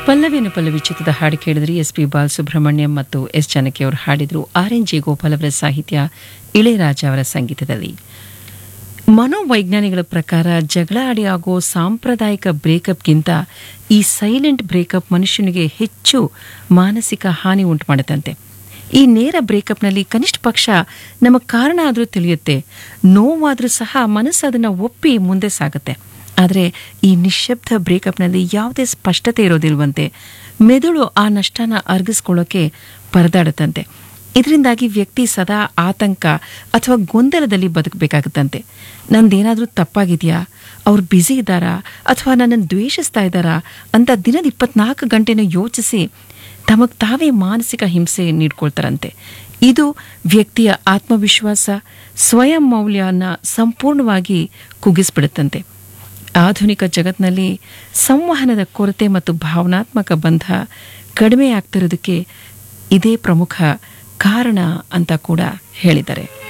ಪಲ್ಲವಿಯನ್ನು ಪಲ್ಲವಿ ಚಿತ್ರದ ಹಾಡು ಕೇಳಿದ್ರಿ ಎಸ್ ಪಿ ಬಾಲಸುಬ್ರಹ್ಮಣ್ಯಂ ಮತ್ತು ಎಸ್ ಜಾನಕಿ ಅವರು ಹಾಡಿದ್ರು ಆರ್ ಎನ್ ಜೆ ಗೋಪಾಲ್ ಅವರ ಸಾಹಿತ್ಯ ಇಳೆಯರಾಜ ಅವರ ಸಂಗೀತದಲ್ಲಿ ಮನೋವೈಜ್ಞಾನಿಗಳ ಪ್ರಕಾರ ಜಗಳ ಆಡಿ ಆಗೋ ಸಾಂಪ್ರದಾಯಿಕ ಬ್ರೇಕಪ್ಗಿಂತ ಈ ಸೈಲೆಂಟ್ ಬ್ರೇಕಪ್ ಮನುಷ್ಯನಿಗೆ ಹೆಚ್ಚು ಮಾನಸಿಕ ಹಾನಿ ಉಂಟು ಮಾಡುತ್ತಂತೆ ಈ ನೇರ ಬ್ರೇಕಪ್ನಲ್ಲಿ ಕನಿಷ್ಠ ಪಕ್ಷ ನಮ್ಮ ಕಾರಣ ಆದರೂ ತಿಳಿಯುತ್ತೆ ನೋವಾದರೂ ಸಹ ಮನಸ್ಸು ಅದನ್ನು ಒಪ್ಪಿ ಮುಂದೆ ಸಾಗುತ್ತೆ ಆದರೆ ಈ ನಿಶ್ಶಬ್ದ ಬ್ರೇಕಪ್ನಲ್ಲಿ ಯಾವುದೇ ಸ್ಪಷ್ಟತೆ ಇರೋದಿಲ್ವಂತೆ ಮೆದುಳು ಆ ನಷ್ಟನ ಅರ್ಗಿಸ್ಕೊಳ್ಳೋಕೆ ಪರದಾಡುತ್ತಂತೆ ಇದರಿಂದಾಗಿ ವ್ಯಕ್ತಿ ಸದಾ ಆತಂಕ ಅಥವಾ ಗೊಂದಲದಲ್ಲಿ ಬದುಕಬೇಕಾಗುತ್ತಂತೆ ನಂದೇನಾದರೂ ತಪ್ಪಾಗಿದೆಯಾ ಅವ್ರು ಬ್ಯುಸಿ ಇದ್ದಾರಾ ಅಥವಾ ನನ್ನನ್ನು ದ್ವೇಷಿಸ್ತಾ ಇದ್ದಾರಾ ಅಂತ ದಿನದ ಇಪ್ಪತ್ನಾಲ್ಕು ಗಂಟೆನೂ ಯೋಚಿಸಿ ತಮಗೆ ತಾವೇ ಮಾನಸಿಕ ಹಿಂಸೆ ನೀಡ್ಕೊಳ್ತಾರಂತೆ ಇದು ವ್ಯಕ್ತಿಯ ಆತ್ಮವಿಶ್ವಾಸ ಸ್ವಯಂ ಮೌಲ್ಯನ ಸಂಪೂರ್ಣವಾಗಿ ಕುಗ್ಗಿಸ್ಬಿಡುತ್ತಂತೆ ಆಧುನಿಕ ಜಗತ್ತಿನಲ್ಲಿ ಸಂವಹನದ ಕೊರತೆ ಮತ್ತು ಭಾವನಾತ್ಮಕ ಬಂಧ ಕಡಿಮೆ ಆಗ್ತಿರೋದಕ್ಕೆ ಇದೇ ಪ್ರಮುಖ ಕಾರಣ ಅಂತ ಕೂಡ ಹೇಳಿದ್ದಾರೆ